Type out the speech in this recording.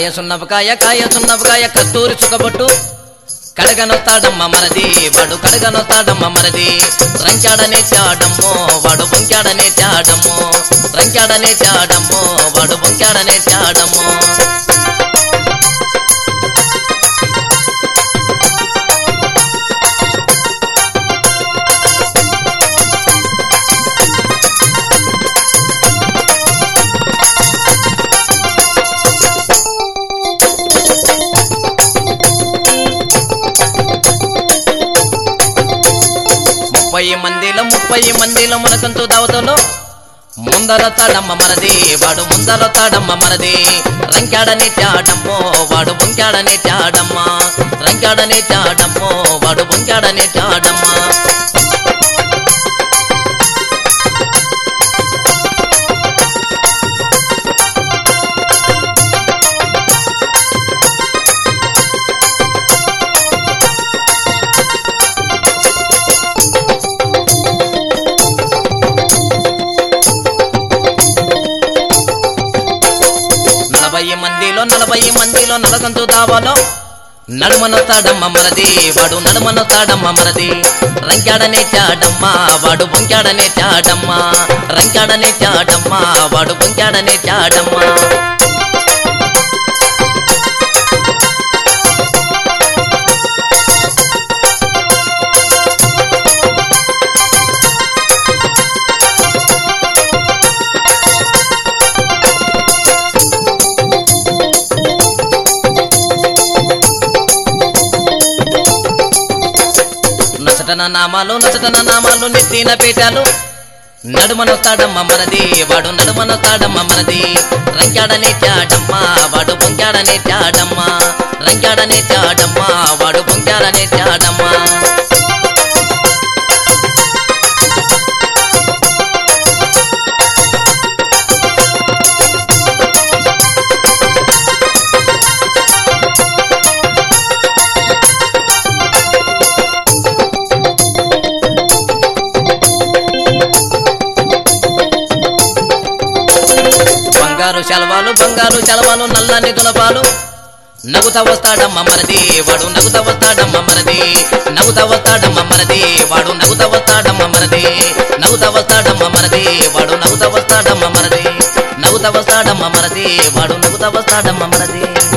కాయ సున్నపకాయ కాయ సున్నపకాయ కస్తూరి చుక్కబొట్టు కడగనొస్తాడమ్మ మనది వాడు కడగనొస్తాడమ్మ మనది రంచాడనే చాడమ్మో వాడు బొంకాడనే చాడమ్మో రంచాడనే చాడమ్మో వాడు బొంకాడనే చాడమ్మో ముప్పై మందిలో ముప్పై మందిలో మనకంతు దావతలో ముందర తాడమ్మ మనది వాడు ముందర తాడమ్మ మనది రంకాడనే చాడమ్మో వాడు బొంకాడనే చాడమ్మ రంకాడనే చాడమ్మో వాడు బొంకాడనే చాడమ్మ నలభై మందిలో నలభై మందిలో నలగంతు దావాలో నడుమనొస్తాడమ్మ మనది వాడు నడుమనొస్తాడమ్మ మనది రంకాడనే చాడమ్మ వాడు బొంకాడనే చాడమ్మ రంకాడనే చాడమ్మ వాడు బొంకాడనే చాడమ్మ నచటన నామాలు నచటన నామాలు నెత్తిన పీఠాలు నడుమనొస్తాడమ్మ మనది వాడు నడుమనొస్తాడమ్మ మనది రంకాడనే చాడమ్మ వాడు బొంకాడనే చాడమ్మ రంకాడనే చాడమ్మ వాడు బొంకాడనే చాడమ్మ బంగారు శలవాలు బంగారు శలవాలు నల్లని దులపాలు నగుత వస్తాడమ్మ మనది వాడు నగుత వస్తాడమ్మ మనది నగుత వస్తాడమ్మ మనది వాడు నగుత వస్తాడమ్మ మనది నగుత వస్తాడమ్మ మనది వాడు నగుత వస్తాడమ్మ మనది నగుత వస్తాడమ్మ మనది వాడు నగుత వస్తాడమ్మ మనది